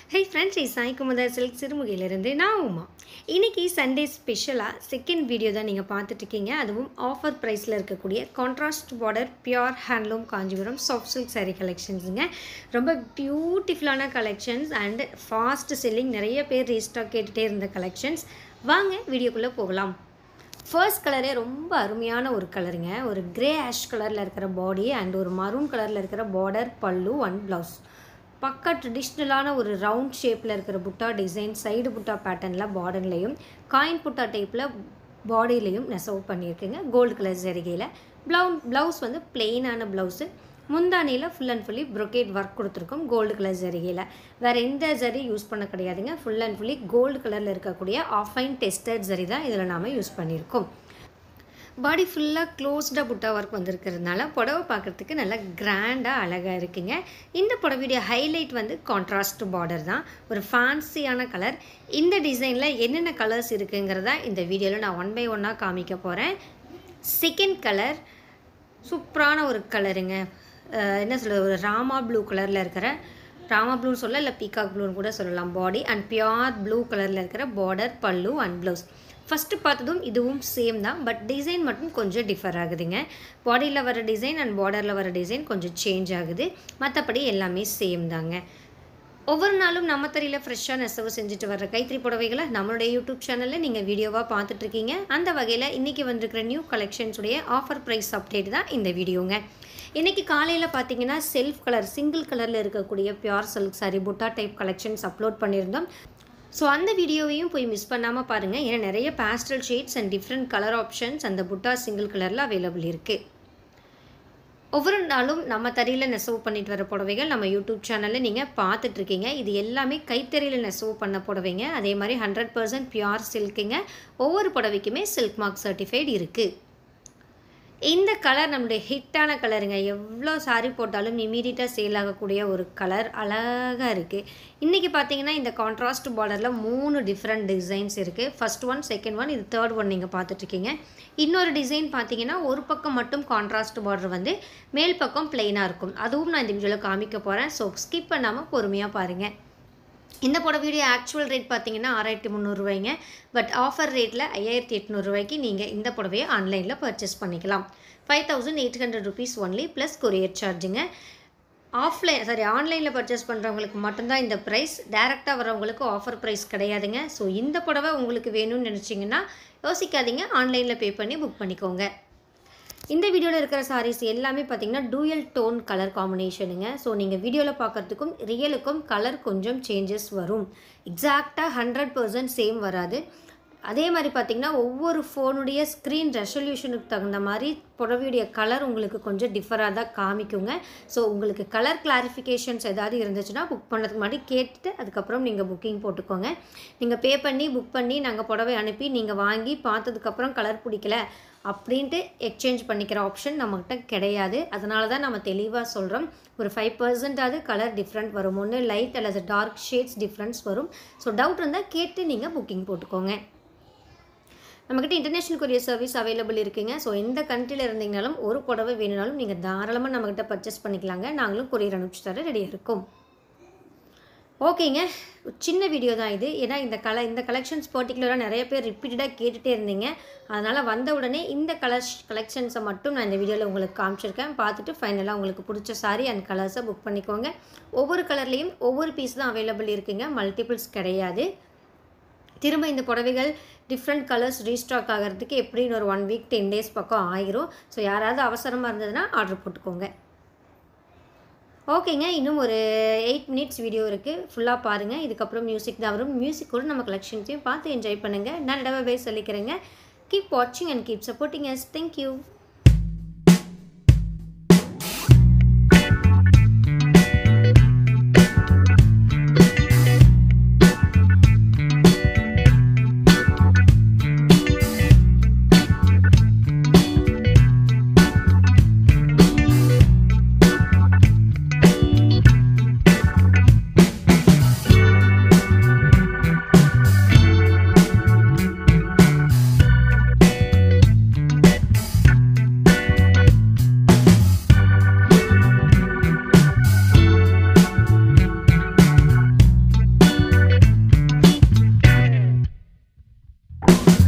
hey friends இது Sai Kumudha silk சிறுமுகையிலிருந்து நான் உமா இன்னைக்கு சண்டே ஸ்பெஷலாக செகண்ட் வீடியோ தான் நீங்கள் பார்த்துட்ருக்கீங்க அதுவும் ஆஃபர் ப்ரைஸில் இருக்கக்கூடிய contrast border pure handloom Kanchipuram soft silk saree கலெக்ஷன்ஸுங்க ரொம்ப பியூட்டிஃபுல்லான கலெக்ஷன்ஸ் அண்ட் ஃபாஸ்ட் செல்லிங் நிறைய பேர் ரீஸ்டாக் கேட்டுகிட்டே இருந்த கலெக்ஷன்ஸ் வாங்க வீடியோக்குள்ளே போகலாம் ஃபர்ஸ்ட் கலரே ரொம்ப அருமையான ஒரு கலருங்க ஒரு கிரே ஆஷ் கலரில் இருக்கிற பாடி அண்ட் ஒரு மரூன் கலரில் இருக்கிற பார்டர் பல்லு ஒன் ப்ளவுஸ் பக்கா ட்ரெடிஷ்னலான ஒரு ரவுண்ட் ஷேப்பில் இருக்கிற புட்டா டிசைன் சைடு புட்டா பேட்டர்னில் பார்டர்லேயும் காயின் புட்டா டைப்பில் பாடியிலையும் நெசவு பண்ணியிருக்குங்க கோல்டு கலர் ஜரிகையில் ப்ளவு ப்ளவுஸ் வந்து பிளெயினான ப்ளவுஸு முந்தானியில் full and fully brocade work கொடுத்துருக்கோம் கோல்டு கலர் ஜரிகையில் வேறு எந்த ஜரி யூஸ் பண்ண கிடையாதுங்க ஃபுல் அண்ட் ஃபுல்லி கோல்டு கலரில் இருக்கக்கூடிய ஆஃபைன் டெஸ்டட் ஜரி தான் இதில் நாம் யூஸ் பண்ணியிருக்கோம் பாடி ஃபுல்லாக க்ளோஸ்டாக புட்டா ஒர்க் வந்திருக்கிறதுனால புடவை பார்க்குறதுக்கு நல்லா கிராண்டாக அழகாக இருக்குங்க இந்த புடவையுடைய ஹைலைட் வந்து கான்ட்ராஸ்ட் பார்டர் தான் ஒரு ஃபேன்சியான கலர் இந்த டிசைனில் என்னென்ன கலர்ஸ் இருக்குங்கிறத இந்த வீடியோவில் நான் ஒன் பை ஒன்னாக காமிக்க போகிறேன் செகண்ட் கலர் சூப்பரான ஒரு கலருங்க அஹ் என்ன சொல்கிறது ஒரு ராமா ப்ளூ கலரில் இருக்கிற ராமா ப்ளூன்னு சொல்ல இல்லை பீகாக் ப்ளூன்னு கூட சொல்லலாம் பாடி அண்ட் பியோர் ப்ளூ கலரில் இருக்கிற பார்டர் பல்லு அண்ட் ப்ளவுஸ் ஃபஸ்ட்டு பார்த்ததும் இதுவும் சேம் தான் பட் டிசைன் மட்டும் கொஞ்சம் டிஃபர் ஆகுதுங்க பாடியில் வர டிசைன் அண்ட் பார்டரில் வர டிசைன் கொஞ்சம் சேஞ்ச் ஆகுது மற்றபடி எல்லாமே சேம் தாங்க ஒவ்வொரு நாளும் நம்ம தறியில் ஃப்ரெஷ்ஷாக நெசவு செஞ்சுட்டு வர்ற கைத்தறி புடவைகளை நம்மளுடைய யூடியூப் சேனலில் நீங்கள் வீடியோவாக பார்த்துட்ருக்கீங்க அந்த வகையில் இன்றைக்கி வந்திருக்கிற நியூ கலெக்ஷன்ஸுடைய ஆஃபர் ப்ரைஸ் அப்டேட் தான் இந்த வீடியோங்க இன்றைக்கி காலையில் பார்த்தீங்கன்னா செல்ஃப் கலர் சிங்கிள் கலரில் இருக்கக்கூடிய pure silk sari butta type collections upload பண்ணியிருந்தோம் ஸோ அந்த வீடியோவையும் போய் மிஸ் பண்ணாமல் பாருங்கள் ஏன்னா நிறைய pastel shades and different colour options அந்த புட்டா சிங்கிள் கலரில் அவைலபிள் இருக்குது ஒவ்வொரு நாளும் நம்ம தறியில் நெசவு பண்ணிட்டு வர புடவைகள் நம்ம யூடியூப் சேனலில் நீங்கள் பார்த்துட்ருக்கீங்க இது எல்லாமே கைத்தறியில் நெசவு பண்ண புடவைங்க அதே மாதிரி ஹண்ட்ரட் பர்சன்ட் பியூர் சில்க்குங்க ஒவ்வொரு புடவைக்குமே சில்க் மார்க் சர்டிஃபைடு இருக்குது இந்த கலர் நம்மளுடைய ஹிட்டான கலருங்க எவ்வளோ சாரி போட்டாலும் இமீடியட்டாக சேல் ஆகக்கூடிய ஒரு கலர் அழகாக இருக்குது இன்றைக்கி பார்த்தீங்கன்னா இந்த கான்ட்ராஸ்ட் பார்டரில் மூணு டிஃப்ரெண்ட் டிசைன்ஸ் இருக்குது ஃபர்ஸ்ட் ஒன் செகண்ட் ஒன் இது தேர்ட் ஒன் நீங்கள் பார்த்துட்ருக்கீங்க இன்னொரு டிசைன் பார்த்தீங்கன்னா ஒரு பக்கம் மட்டும் கான்ட்ராஸ்ட் பார்டர் வந்து மேல் பக்கம் பிளெயினாக இருக்கும் அதுவும் நான் இந்த வீடியோவில் காமிக்க போகிறேன் ஸோ ஸ்கிப் பண்ணாமல் பொறுமையாக பாருங்கள் இந்த புடவையுடைய ஆக்சுவல் ரேட் பார்த்தீங்கன்னா ஆறாயிரத்தி முந்நூறுரூவாய்ங்க பட் ஆஃபர் ரேட்டில் ஐயாயிரத்தி எட்நூறுரூவாய்க்கு நீங்கள் இந்த புடவையை ஆன்லைனில் பர்ச்சேஸ் பண்ணிக்கலாம் five thousand eight hundred rupees only plus courier சார்ஜுங்க ஆஃப்லைன் சாரி ஆன்லைனில் பர்ச்சேஸ் பண்ணுறவங்களுக்கு மட்டும்தான் இந்த ப்ரைஸ் டேரெக்டாக வரவங்களுக்கு ஆஃபர் ப்ரைஸ் கிடையாதுங்க ஸோ இந்த புடவை உங்களுக்கு வேணும்னு நினச்சிங்கன்னா யோசிக்காதீங்க ஆன்லைனில் பே பண்ணி புக் பண்ணிக்கோங்க இந்த வீடியோவில் இருக்கிற சாரீஸ் எல்லாமே பார்த்தீங்கன்னா டூயல் டோன் கலர் காம்பினேஷனுங்க ஸோ நீங்கள் வீடியோவில் பார்க்குறதுக்கும் ரியலுக்கும் கலர் கொஞ்சம் சேஞ்சஸ் வரும் எக்ஸாக்டாக ஹண்ட்ரட் பர்சன்ட் சேம் வராது அதே மாதிரி பார்த்தீங்கன்னா ஒவ்வொரு ஃபோனுடைய ஸ்க்ரீன் ரெசல்யூஷனுக்கு தகுந்த மாதிரி புடவையுடைய கலர் உங்களுக்கு கொஞ்சம் டிஃபராக தான் காமிக்குங்க ஸோ உங்களுக்கு கலர் கிளாரிஃபிகேஷன்ஸ் ஏதாவது இருந்துச்சுன்னா புக் பண்ணுறதுக்கு முன்னாடி கேட்டுட்டு அதுக்கப்புறம் நீங்கள் புக்கிங் போட்டுக்கோங்க நீங்கள் பே பண்ணி புக் பண்ணி நாங்கள் புடவை அனுப்பி நீங்கள் வாங்கி பார்த்ததுக்கப்புறம் கலர் பிடிக்கல அப்படின்ட்டு எக்ஸ்சேஞ்ச் பண்ணிக்கிற ஆப்ஷன் நம்மக்கிட்ட கிடையாது அதனால தான் நம்ம தெளிவாக சொல்கிறோம் ஒரு ஃபைவ் பர்சன்டாவது கலர் டிஃப்ரெண்ட் வரும் ஒன்று லைட் அல்லது டார்க் ஷேட்ஸ் டிஃப்ரென்ஸ் வரும் ஸோ டவுட் இருந்தால் கேட்டு நீங்கள் புக்கிங் போட்டுக்கோங்க நம்மக்கிட்ட இன்டர்நேஷ்னல் கொரியர் சர்வீஸ் அவைலபிள் இருக்குங்க ஸோ எந்த கண்ட்ரியில் இருந்தீங்கனாலும் ஒரு புடவை வேணுனாலும் நீங்கள் தாராளமாக நம்மக்கிட்ட பர்ச்சேஸ் பண்ணிக்கலாங்க நாங்களும் கொரியர் அனுப்பிச்சு தர ரெடியாக இருக்கோம் ஓகேங்க சின்ன வீடியோ தான் இது ஏன்னா இந்த கல இந்த கலெக்ஷன்ஸ் பர்டிகுலராக நிறைய பேர் ரிப்பீட்டடாக கேட்டுகிட்டே இருந்தீங்க அதனால் வந்த உடனே இந்த கலர்ஸ் கலெக்ஷன்ஸை மட்டும் நான் இந்த வீடியோவில் உங்களுக்கு காமிச்சிருக்கேன் பார்த்துட்டு ஃபைனலாக உங்களுக்கு பிடிச்ச சாரி அண்ட் கலர்ஸை புக் பண்ணிக்கோங்க ஒவ்வொரு கலர்லேயும் ஒவ்வொரு பீஸ் தான் அவைலபிள் இருக்குங்க மல்டிபிள்ஸ் கிடையாது திரும்ப இந்த புடவைகள் டிஃப்ரெண்ட் கலர்ஸ் ரீஸ்டாக் ஆகிறதுக்கு எப்படின்னு ஒரு ஒன் வீக் டென் டேஸ் பக்கம் ஆயிரும் ஸோ யாராவது அவசரமாக இருந்ததுன்னா ஆர்டர் போட்டுக்கோங்க ஓகேங்க இன்னும் ஒரு எயிட் மினிட்ஸ் வீடியோ இருக்குது ஃபுல்லாக பாருங்கள் இதுக்கப்புறம் மியூசிக் தான் வரும் மியூசிக் கூட நம்ம கலெக்ஷன்ஸையும் பார்த்து என்ஜாய் பண்ணுங்கள் நான் இடவே போய் சொல்லிக்கிறேங்க கீப் வாட்சிங் and keep supporting yes thank you thank you